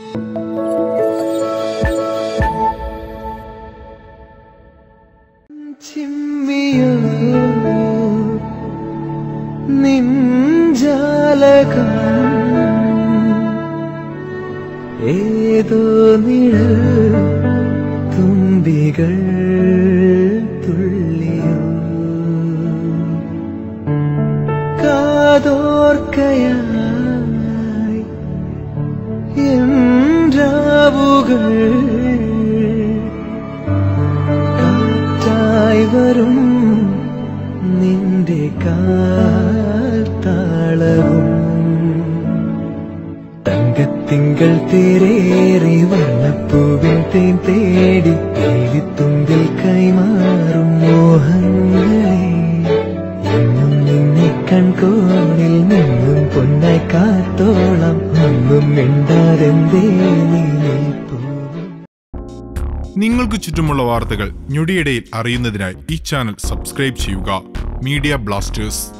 ചിമ്മിയോ നിഞ്ചാലകം ഏതോ നിഴൽ തുമ്പികൾ തുള്ളിയോ കാതോർക്കയായി என்றாവുകൾ കാറ്റായി വരും നിന്റെ കാൽത്താളവും തങ്കത്തിങ്കൾ തേരേറി വർണ്ണപ്പൂവിൻ തേൻ തേടി തേടിത്തുമ്പിൽ കൈമാറും മോഹങ്ങളെ എന്നും നിന്നെ കൺകോണിൽ നിന്നും പൊന്നായി കാത്തോളം ഒന്നും മിണ്ടാതെന്തേ നീ പോകും നിങ്ങൾക്ക് ചുറ്റുമുള്ള വാർത്തകൾ ഞൊടിയിടയിൽ അറിയുന്നതിനായി ഈ ചാനൽ സബ്സ്ക്രൈബ് ചെയ്യുക മീഡിയ ബ്ലാസ്റ്റേഴ്സ്